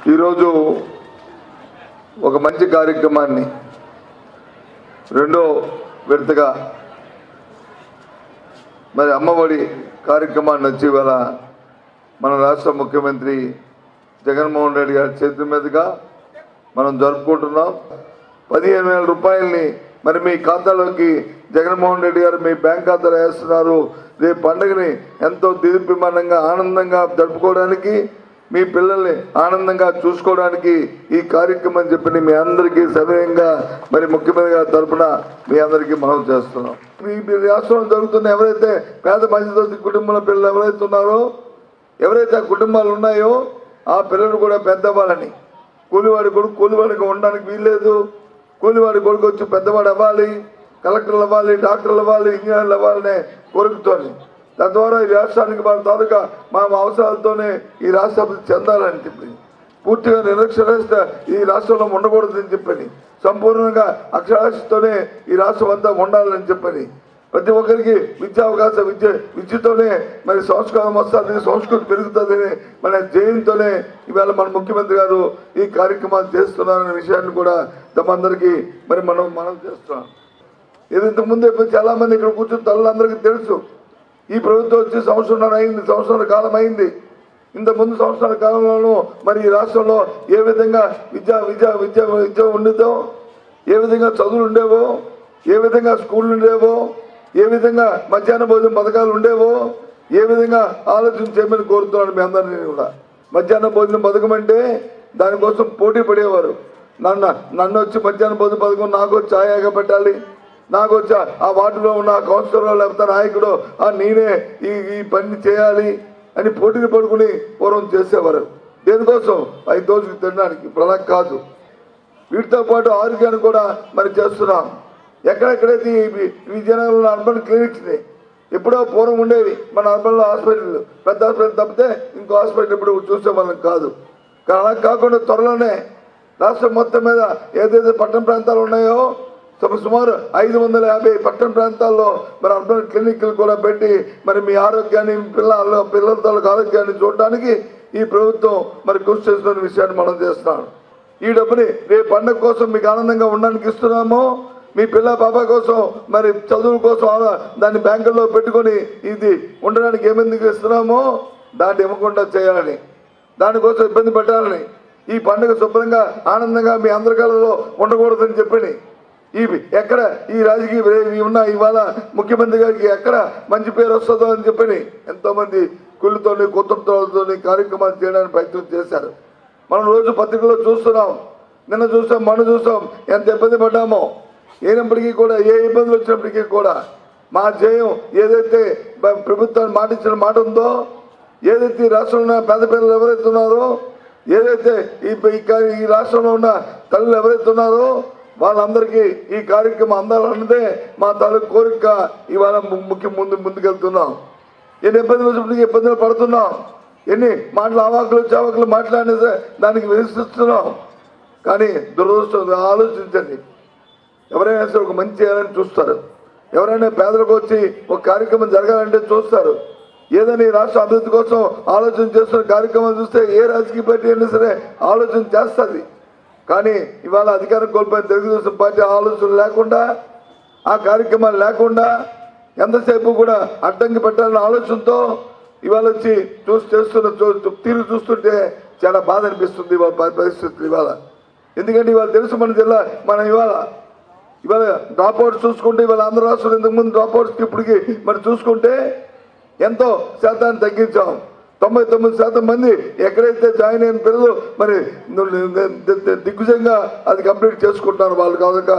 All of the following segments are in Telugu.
ఈరోజు ఒక మంచి కార్యక్రమాన్ని రెండో విడతగా మరి అమ్మఒడి కార్యక్రమాన్ని వచ్చి ఇవాళ మన రాష్ట్ర ముఖ్యమంత్రి జగన్మోహన్ రెడ్డి గారి చేతుల మీదుగా మనం జరుపుకుంటున్నాం పదిహేను వేల రూపాయలని మరి మీ ఖాతాలోకి జగన్మోహన్ రెడ్డి గారు మీ బ్యాంక్ ఖాతాలో వేస్తున్నారు రేపు పండుగని ఎంతో దీర్ఘమానంగా ఆనందంగా జరుపుకోవడానికి మీ పిల్లల్ని ఆనందంగా చూసుకోవడానికి ఈ కార్యక్రమం చెప్పి మీ అందరికీ సవినయంగా మరి ముఖ్యమంత్రి గారి తరఫున మీ అందరికీ మనం చేస్తున్నాం మీ మీ రాష్ట్రంలో జరుగుతున్న ఎవరైతే పేద మధ్యతరగతి కుటుంబంలో పిల్లలు ఎవరైతే ఉన్నారో ఎవరైతే ఆ కుటుంబాలు ఉన్నాయో ఆ పిల్లలు కూడా పెద్దవాళ్ళని కూలివాడి కొడుకు కూలివాడిగా ఉండడానికి వీల్లేదు కూలివాడి కొడుకు వచ్చి పెద్దవాడు అవ్వాలి కలెక్టర్లు అవ్వాలి డాక్టర్లు అవ్వాలి ఇంజనీర్లు అవ్వాలనే కోరికతోని తద్వారా ఈ రాష్ట్రానికి మన తాలూకా మా మా అవసరాలతోనే ఈ రాష్ట్ర అభివృద్ధి చెందాలని చెప్పి పూర్తిగా నిరక్షరాస్యత ఈ రాష్ట్రంలో ఉండకూడదని చెప్పని సంపూర్ణంగా అక్షరాస్యతతోనే ఈ రాష్ట్రం అంతా ఉండాలని చెప్పని ప్రతి ఒక్కరికి విద్యా అవకాశం విద్య విద్యతోనే మరి సంస్కారం వస్తుంది సంస్కృతి పెరుగుతుందని మన జయంతోనే ఇవాళ మన ముఖ్యమంత్రి గారు ఈ కార్యక్రమాలు చేస్తున్నారనే విషయాన్ని కూడా తమందరికీ మరి మనం మనం చేస్తున్నాం ఇది ఇంతకు ముందే చాలా మంది ఇక్కడ కూర్చున్న తల్లులందరికీ తెలుసు ఈ ప్రభుత్వం వచ్చి సంవత్సరం అయింది సంవత్సరాల కాలం అయింది ఇంత ముందు సంవత్సరాల కాలంలోనూ మరి ఈ రాష్ట్రంలో ఏ విధంగా విద్య విద్య విద్య విద్య ఉండిదో ఏ విధంగా చదువులు ఉండేవో ఏ విధంగా స్కూళ్ళు ఉండేవో ఏ విధంగా మధ్యాహ్న భోజన పథకాలు ఉండేవో ఏ విధంగా ఆలోచన చేయమని కోరుతున్నాను మీ అందరినీ కూడా మధ్యాహ్న భోజనం పథకం అంటే దానికోసం పోటీ పడేవారు నన్ను నన్ను వచ్చి మధ్యాహ్న భోజన పథకం నాకు వచ్చి ఆయాగా పెట్టాలి నాకు వచ్చి ఆ వార్డులో ఉన్న కౌన్సిలర్ లేకపోతే నాయకుడు ఆ నేనే ఈ ఈ పని చేయాలి అని పోటీలు పడుకుని పూర్వం చేసేవారు దేనికోసం ఐదు రోజులు తినడానికి ఇప్పుడు అలా కాదు వీటితో పాటు ఆరోగ్యాన్ని కూడా మరి చేస్తున్నాం ఎక్కడెక్కడైతే ఈ విజయనగరంలో అర్బన్ క్లినిక్స్ని ఎప్పుడో పూర్వం ఉండేవి మన అర్బన్లో హాస్పిటల్ పెద్ద హాస్పిటల్ తప్పితే ఇంకో హాస్పిటల్ ఇప్పుడు చూసే వాళ్ళం కాదు కానీ అలా కాకుండా త్వరలోనే రాష్ట్రం మొత్తం మీద ఏదైతే పట్టణ ప్రాంతాలు ఉన్నాయో సుమ- సుమారు ఐదు వందల యాభై పట్టణ ప్రాంతాల్లో మరి అర్బన్ క్లినిక్లు కూడా పెట్టి మరి మీ ఆరోగ్యాన్ని మీ పిల్లల పిల్లల తాలూకు ఆరోగ్యాన్ని చూడడానికి ఈ ప్రభుత్వం మరి కృషి చేస్తున్న విషయాన్ని మనం చేస్తున్నాం ఈ డబ్బుని రేపు పండుగ కోసం మీకు ఆనందంగా ఉండడానికి ఇస్తున్నాము మీ పిల్ల పాప కోసం మరి చదువుల కోసం ఆన- దాన్ని బ్యాంకుల్లో పెట్టుకొని ఇది ఉండడానికి ఏమెందుకు ఇస్తున్నామో దాన్ని ఇవ్వకుండా చేయాలని దానికోసం ఇబ్బంది పెట్టాలని ఈ పండుగ శుభ్రంగా ఆనందంగా మీ అందరి కాలంలో ఉండకూడదని చెప్పని ఈ ఎక్కడ ఈ రాజకీయ ఇవి ఉన్న ఇవాళ ముఖ్యమంత్రి గారికి ఎక్కడ మంచి పేరు వస్తుందో అని చెప్పని ఎంతోమంది కుళ్ళతోని కుతంత్రాలతోని కార్యక్రమాలు చేయడానికి ప్రయత్నం చేశారు మనం రోజు పత్రికల్లో చూస్తున్నాం నిన్న చూసాం మనం చూసాం ఎంత ఇబ్బంది పడ్డామో అయినప్పటికీ కూడా ఏ ఇబ్బందులు వచ్చినప్పటికీ కూడా మా జయం ఏదైతే బ- ప్రభుత్వాన్ని మాట ఇచ్చిన మాట ఉందో ఏదైతే ఈ రాష్ట్రంలో ఉన్న పేద పిల్లలు ఎవరైతే ఉన్నారో ఏదైతే ఈ ఈ కా- ఈ రాష్ట్రంలో ఉన్న తల్లులు ఎవరైతే ఉన్నారో వాళ్ళందరికీ ఈ కార్యక్రమం అందాలన్నదే మా తాలూకు కోరిక ఇవాళ ము- ముఖ్య ముందు ముందుకెళ్తున్నాం ఎన్ని ఇబ్బందులు వచ్చినప్పటికీ ఇబ్బందులు పడుతున్నాం ఎన్ని మాటలు అవాకులు చావకులు మాట్లాడిన సరే దానికి వినిపిస్తున్నాం కానీ దురదృష్టం ఆలోచించండి ఎవరైనా సరే ఒక మంచి చేయాలని చూస్తారు ఎవరైనా పేదలకు వచ్చి ఒక కార్యక్రమం జరగాలంటే చూస్తారు ఏదైనా ఈ రాష్ట్ర అభివృద్ధి కోసం ఆలోచన చేస్తున్న కార్యక్రమం చూస్తే ఏ రాజకీయ పార్టీ అయినా సరే ఆలోచన చేస్తుంది కానీ ఇవాళ అధికారం కోల్పోయిన తెలుగుదేశం పార్టీ ఆలోచన లేకుండా ఆ కార్యక్రమాలు లేకుండా ఎంతసేపు కూడా అడ్డంకి పెట్టాలన్న ఆలోచనతో ఇవాళ వచ్చి చూసి చేస్తున్న చూ- తీరు చూస్తుంటే చాలా బాధ అనిపిస్తుంది ఇవాళ పరి- పరిస్థితులు ఇవాళ ఎందుకంటే ఇవాళ తెలుసు మన జిల్లా మనం ఇవాళ ఇవాళ డ్రాప్ అవుట్స్ చూసుకుంటే ఇవాళ ఆంధ్ర రాష్ట్రంలో ఇంతకుముందు డ్రాప్ అవుట్స్కి ఇప్పటికి మరి చూసుకుంటే ఎంతో శాతాన్ని తగ్గించాం తొంభై తొమ్మిది శాతం మంది ఎక్కడైతే జాయిన్ అయిన పిల్లలు మరి దిగ్విజయంగా అది కంప్లీట్ చేసుకుంటున్నారు వాళ్ళు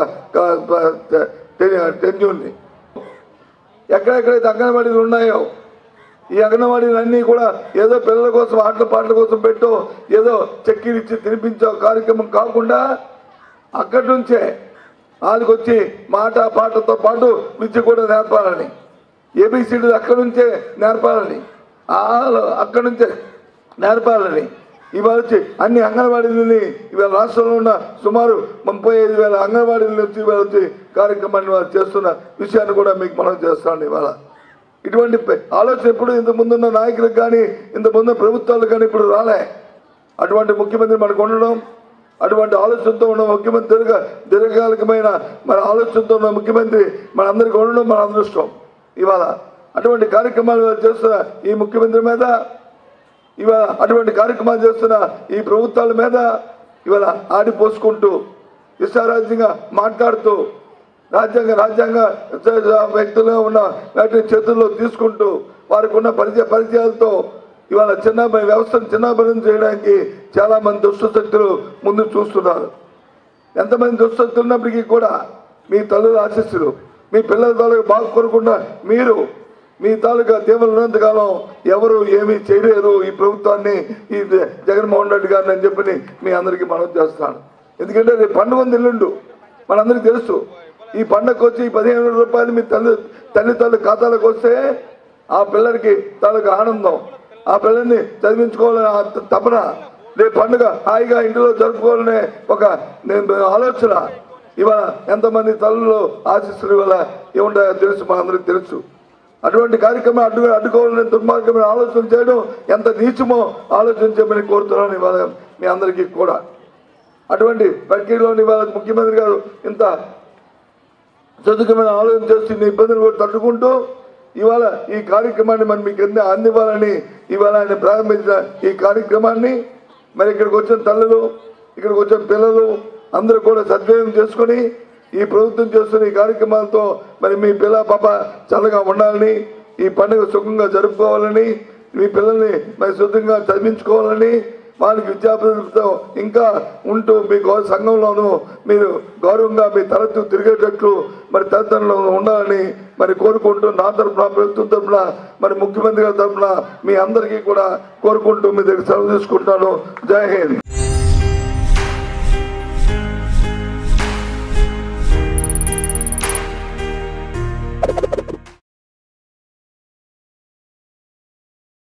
కాదు టెన్యూర్ని ఎక్కడెక్కడైతే అంగన్వాడీలు ఉన్నాయో ఈ అంగన్వాడీలు అన్నీ కూడా ఏదో పిల్లల కోసం ఆటల పాటల కోసం పెట్టో ఏదో చక్కీలు ఇచ్చి తినిపించే కార్యక్రమం కాకుండా అక్కడి నుంచే వాళ్ళకి వచ్చి మాట పాటతో పాటు విద్య కూడా నేర్పాలని ఏబిసిడి అక్కడి నుంచే నేర్పాలని వాళ్ళు అక్కడి నుంచే నేర్పాలని ఇవాళ వచ్చి అన్ని అంగన్వాడీలని ఇవాళ రాష్ట్రంలో ఉన్న సుమారు ముప్పై ఐదు వేల అంగన్వాడీల నుంచి ఇవాళ వచ్చి కార్యక్రమాన్ని వాళ్ళు చేస్తున్న విషయాన్ని కూడా మీకు మనం చేస్తాను ఇవాళ ఇటువంటి పె- ఆలోచన ఎప్పుడు ఇంత ముందున్న నాయకులకు కానీ ఇంత ముందున్న ప్రభుత్వాలకు కానీ ఇప్పుడు రాలే అటువంటి ముఖ్యమంత్రి మనకు ఉండడం అటువంటి ఆలోచనతో ఉన్న ముఖ్యమంత్రి దీర్ఘ దీర్ఘకాలికమైన మన ఆలోచనతో ఉన్న ముఖ్యమంత్రి మన అందరికీ ఉండడం మన అదృష్టం ఇవాళ అటువంటి కార్యక్రమాలు ఇవాళ చేస్తున్న ఈ ముఖ్యమంత్రి మీద ఇవాళ అటువంటి కార్యక్రమాలు చేస్తున్న ఈ ప్రభుత్వాల మీద ఇవాళ ఆడిపోసుకుంటూ ఇష్టారాజ్యంగా మాట్లాడుతూ రాజ్యాంగ రాజ్యాంగ వ్యక్తులుగా ఉన్న వాటిని చేతుల్లో తీసుకుంటూ వారికి ఉన్న పరిచయ పరిచయాలతో ఇవాళ చిన్న వ్యవస్థను చిన్నాభిన్నం చేయడానికి చాలా మంది దుష్ట శక్తులు ముందు చూస్తున్నారు ఎంతమంది దుష్టశక్తులు ఉన్నప్పటికీ కూడా మీ తల్లుల ఆశీస్సులు మీ పిల్లల తాలూకా బాగు కోరకుండా మీరు మీ తాలూకా దేవులు ఉన్నంతకాలం ఎవరు ఏమీ చేయలేరు ఈ ప్రభుత్వాన్ని ఈ జగన్మోహన్ రెడ్డి గారిని అని చెప్పి మీ అందరికీ మనం చేస్తాను ఎందుకంటే రేపు పండుగ ఉంది ఎల్లుండు మనందరికీ తెలుసు ఈ పండగకు వచ్చి ఈ పదిహేను వేల రూపాయలు మీ తల్లి తల్లి తల్లి ఖాతాలకు వస్తే ఆ పిల్లలకి తాలూకా ఆనందం ఆ పిల్లల్ని చదివించుకోవాలని ఆ త- తపన రేపు పండుగ హాయిగా ఇంటిలో జరుపుకోవాలనే ఒక నే- ఆలోచన ఇవాళ ఎంతమంది తల్లులు ఆశిస్తులు ఇవాళ ఏముంటాయో తెలుసు మనందరికీ తెలుసు అటువంటి కార్యక్రమం అడ్డు అడ్డుకోవాలని దుర్మార్గమైన ఆలోచన చేయడం ఎంత నీచమో ఆలోచించమని కోరుతున్నాను ఇవాళ మీ అందరికీ కూడా అటువంటి ప్రక్రియలోని ఇవాళ ముఖ్యమంత్రి గారు ఇంత చదువుకమైన ఆలోచన చేసి ఇన్ని ఇబ్బందులు కూడా తట్టుకుంటూ ఇవాళ ఈ కార్యక్రమాన్ని మనం మీకు అంది అందివ్వాలని ఇవాళ ఆయన ప్రారంభించిన ఈ కార్యక్రమాన్ని మరి ఇక్కడికి వచ్చిన తల్లులు ఇక్కడికి వచ్చిన పిల్లలు అందరూ కూడా సద్వినియోగం చేసుకొని ఈ ప్రభుత్వం చేస్తున్న ఈ కార్యక్రమాలతో మరి మీ పిల్ల పాప చల్లగా ఉండాలని ఈ పండుగ సుఖంగా జరుపుకోవాలని మీ పిల్లల్ని మరి శుద్ధంగా చదివించుకోవాలని వాళ్ళకి విద్యాభివృద్ధితో ఇంకా ఉంటూ మీ గౌ సంఘంలోనూ మీరు గౌరవంగా మీ తరచు తిరిగేటట్లు మరి తదితరంలో ఉండాలని మరి కోరుకుంటూ నా తరఫున ప్రభుత్వం తరఫున మరి ముఖ్యమంత్రి గారి తరఫున మీ అందరికీ కూడా కోరుకుంటూ మీ దగ్గర సెలవు తీసుకుంటున్నాను జై హింద్